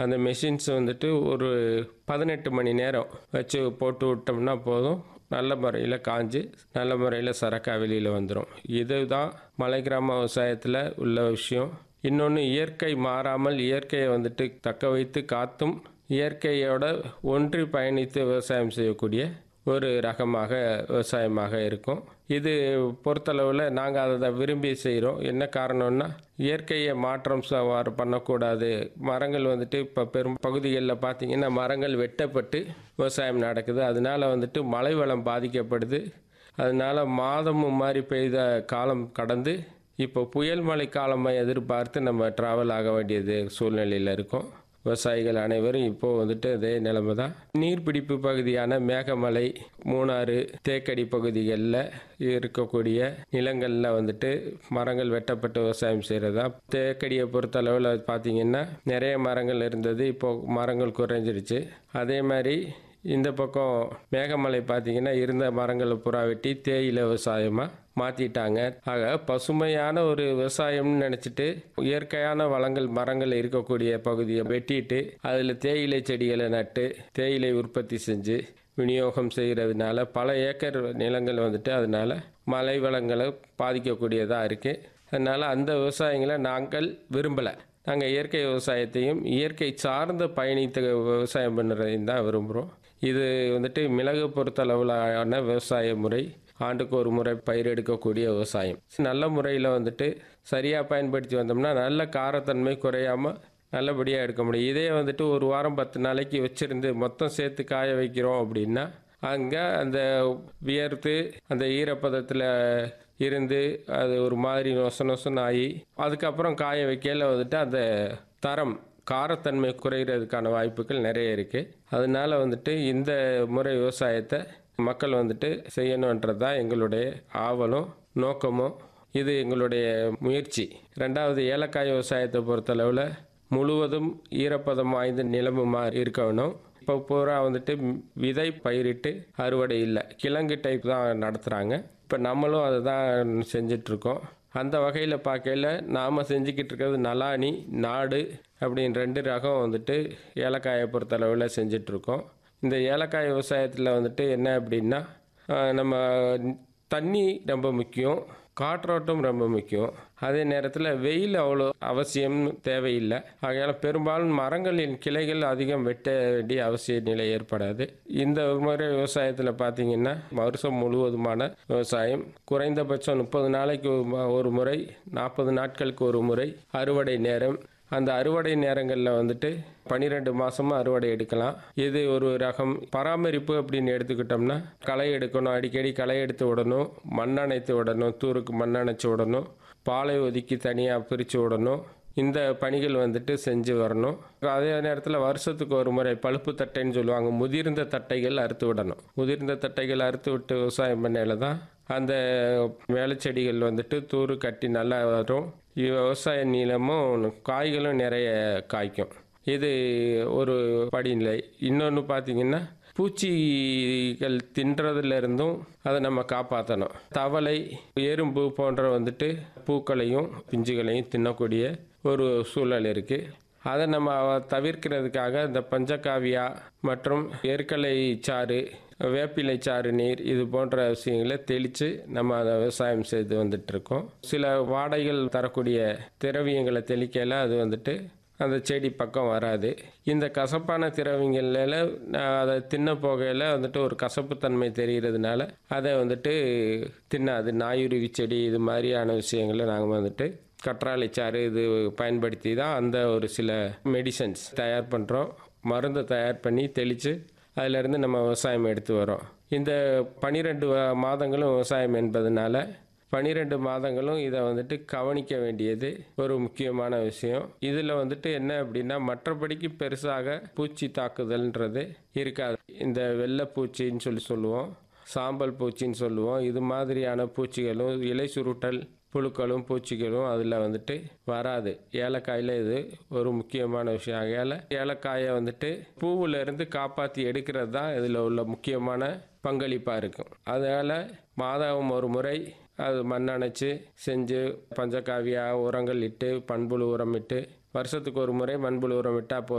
அந்த மெஷின்ஸ் வந்துட்டு ஒரு பதினெட்டு மணி நேரம் வச்சு போட்டு விட்டோம்னா போதும் நல்ல முறையில் காஞ்சு நல்ல முறையில் சரக்காக வெளியில் வந்துடும் இதுதான் மலை கிராம விவசாயத்தில் உள்ள விஷயம் இன்னொன்று இயற்கை மாறாமல் இயற்கையை வந்துட்டு தக்க வைத்து காத்தும் இயற்கையோட ஒன்றி பயணித்து விவசாயம் செய்யக்கூடிய ஒரு ரகமாக விவசாயமாக இருக்கும் இது பொறுத்தளவில் நாங்கள் அதை தான் விரும்பி செய்கிறோம் என்ன காரணம்னா இயற்கையை மாற்றம் சவாறு பண்ணக்கூடாது மரங்கள் வந்துட்டு இப்போ பெரும் பகுதிகளில் பார்த்தீங்கன்னா மரங்கள் வெட்டப்பட்டு விவசாயம் நடக்குது அதனால வந்துட்டு மழை வளம் பாதிக்கப்படுது அதனால மாதமும் மாதிரி பெய்த காலம் கடந்து இப்போ புயல் மழை காலமாக எதிர்பார்த்து நம்ம ட்ராவல் ஆக வேண்டியது சூழ்நிலையில் இருக்கோம் விவசாயிகள் அனைவரும் இப்போ வந்துட்டு அதே நிலைமை தான் நீர்பிடிப்பு பகுதியான மேகமலை மூணாறு தேக்கடி பகுதிகளில் இருக்கக்கூடிய நிலங்களில் வந்துட்டு மரங்கள் வெட்டப்பட்டு விவசாயம் செய்கிறதா தேக்கடியை பொறுத்தளவில் பார்த்தீங்கன்னா நிறைய மரங்கள் இருந்தது இப்போ மரங்கள் குறைஞ்சிருச்சு அதே மாதிரி இந்த பக்கம் மேகமலை பார்த்தீங்கன்னா இருந்த மரங்களை புறா வெட்டி தேயிலை விவசாயமாக மாற்றிட்டாங்க ஆக பசுமையான ஒரு விவசாயம்னு நினச்சிட்டு இயற்கையான வளங்கள் மரங்கள் இருக்கக்கூடிய பகுதியை வெட்டிட்டு அதில் தேயிலை செடிகளை நட்டு தேயிலை உற்பத்தி செஞ்சு விநியோகம் செய்கிறதுனால பல ஏக்கர் நிலங்கள் வந்துட்டு அதனால மலை வளங்களை பாதிக்கக்கூடியதாக இருக்குது அதனால் அந்த விவசாயங்களை நாங்கள் விரும்பலை நாங்கள் இயற்கை விவசாயத்தையும் இயற்கை சார்ந்த பயணித்த விவசாயம் பண்ணுறதையும் தான் விரும்புகிறோம் இது வந்துட்டு மிளகு பொறுத்தளவிலான விவசாய முறை ஆண்டுக்கு ஒரு முறை பயிர் எடுக்கக்கூடிய விவசாயம் நல்ல முறையில் வந்துட்டு சரியாக பயன்படுத்தி வந்தோம்னா நல்ல காரத்தன்மை குறையாமல் நல்லபடியாக எடுக்க முடியும் இதே வந்துட்டு ஒரு வாரம் பத்து நாளைக்கு வச்சுருந்து மொத்தம் சேர்த்து காய வைக்கிறோம் அப்படின்னா அங்கே அந்த வியர்த்து அந்த ஈரப்பதத்தில் இருந்து அது ஒரு மாதிரி நொச நொசன்னு ஆகி அதுக்கப்புறம் காய வைக்கல வந்துட்டு அந்த தரம் காரத்தன்மை குறைகிறதுக்கான வாய்ப்புகள் நிறைய இருக்குது அதனால வந்துட்டு இந்த முறை விவசாயத்தை மக்கள் வந்துட்டு செய்யணுன்றது தான் எங்களுடைய ஆவலும் நோக்கமும் இது எங்களுடைய முயற்சி ரெண்டாவது ஏலக்காய் விவசாயத்தை பொறுத்தளவில் முழுவதும் ஈரப்பதம் வாய்ந்த நிலமுமா இருக்கணும் இப்போ பூரா வந்துட்டு விதை பயிரிட்டு அறுவடை இல்லை கிழங்கு டைப் தான் நடத்துகிறாங்க இப்போ நம்மளும் அதை தான் செஞ்சிட்ருக்கோம் அந்த வகையில் பார்க்கையில் நாம் செஞ்சுக்கிட்டு இருக்கிறது நலானி நாடு அப்படின்னு ரெண்டு ரகம் வந்துட்டு ஏலக்காயை பொறுத்தளவில் செஞ்சிட்ருக்கோம் இந்த ஏலக்காய் விவசாயத்தில் வந்துட்டு என்ன அப்படின்னா நம்ம தண்ணி ரொம்ப முக்கியம் காற்றோட்டம் ரொம்ப முக்கியம் அதே நேரத்தில் வெயில் அவ்வளோ அவசியம் தேவையில்லை ஆகையால் பெரும்பாலும் மரங்களின் கிளைகள் அதிகம் வெட்ட வேண்டிய அவசிய நிலை ஏற்படாது இந்த முறை விவசாயத்தில் பார்த்தீங்கன்னா வருஷம் முழுவதுமான விவசாயம் குறைந்தபட்சம் முப்பது நாளைக்கு ஒரு முறை நாற்பது நாட்களுக்கு ஒரு முறை அறுவடை நேரம் அந்த அறுவடை நேரங்களில் வந்துட்டு பன்னிரெண்டு மாதமும் அறுவடை எடுக்கலாம் இது ஒரு ரகம் பராமரிப்பு அப்படின்னு எடுத்துக்கிட்டோம்னா களை எடுக்கணும் அடிக்கடி களை எடுத்து விடணும் மண்ணணைத்து விடணும் தூருக்கு மண்ணணைச்சு விடணும் பாலை ஒதுக்கி தனியாக பிரித்து விடணும் இந்த பணிகள் வந்துட்டு செஞ்சு வரணும் அதே நேரத்தில் வருஷத்துக்கு ஒரு முறை பழுப்பு தட்டைன்னு சொல்லுவாங்க முதிர்ந்த தட்டைகள் அறுத்து விடணும் முதிர்ந்த தட்டைகள் அறுத்து விட்டு விவசாயம் பண்ணையில் தான் அந்த வேலைச்செடிகள் வந்துட்டு தூறு கட்டி நல்லா வரும் விவசாய நீளமும் காய்களும் நிறைய காய்க்கும் இது ஒரு படிநிலை இன்னொன்று பார்த்தீங்கன்னா பூச்சிகள் தின்றதுல இருந்தும் அதை நம்ம காப்பாற்றணும் தவளை எறும்பு போன்ற வந்துட்டு பூக்களையும் பிஞ்சுகளையும் தின்னக்கூடிய ஒரு சூழல் இருக்குது அதை நம்ம தவிர்க்கிறதுக்காக இந்த பஞ்சகாவியா மற்றும் எருக்கலை சாறு வேப்பிலை சாறு நீர் இது போன்ற விஷயங்களை தெளித்து நம்ம அதை விவசாயம் செய்து வந்துட்டு இருக்கோம் சில வாடைகள் தரக்கூடிய திரவியங்களை தெளிக்கல அது வந்துட்டு அந்த செடி பக்கம் வராது இந்த கசப்பான திரவியங்களில் அதை தின்ன போகையில் வந்துட்டு ஒரு கசப்புத்தன்மை தெரிகிறதுனால அதை வந்துட்டு தின்னாது நாயுருவி செடி இது மாதிரியான விஷயங்களை நாங்கள் வந்துட்டு கற்றாழை சாறு இது பயன்படுத்தி தான் அந்த ஒரு சில மெடிசன்ஸ் தயார் பண்ணுறோம் மருந்தை தயார் பண்ணி தெளித்து அதிலிருந்து நம்ம விவசாயம் எடுத்து வரோம் இந்த பனிரெண்டு மாதங்களும் விவசாயம் என்பதனால பனிரெண்டு மாதங்களும் இதை வந்துட்டு கவனிக்க வேண்டியது ஒரு முக்கியமான விஷயம் இதில் வந்துட்டு என்ன அப்படின்னா மற்றபடிக்கு பெருசாக பூச்சி தாக்குதல்ன்றது இருக்காது இந்த வெள்ளைப்பூச்சின்னு சொல்லி சொல்லுவோம் சாம்பல் பூச்சின்னு சொல்லுவோம் இது மாதிரியான பூச்சிகளும் இலை சுருட்டல் புழுக்களும் பூச்சிகளும் அதில் வந்துட்டு வராது ஏலக்காயில் இது ஒரு முக்கியமான விஷயம் ஆகையால் ஏலக்காயை வந்துட்டு பூவில் இருந்து காப்பாற்றி எடுக்கிறது தான் இதில் உள்ள முக்கியமான பங்களிப்பாக இருக்கும் அதனால் மாதம் ஒரு முறை அது மண்ணணைச்சு செஞ்சு பஞ்சகாவியா உரங்கள் இட்டு பண்புழு உரம் இட்டு வருஷத்துக்கு ஒரு முறை மண்புழு உரம் இட்டால் போதும்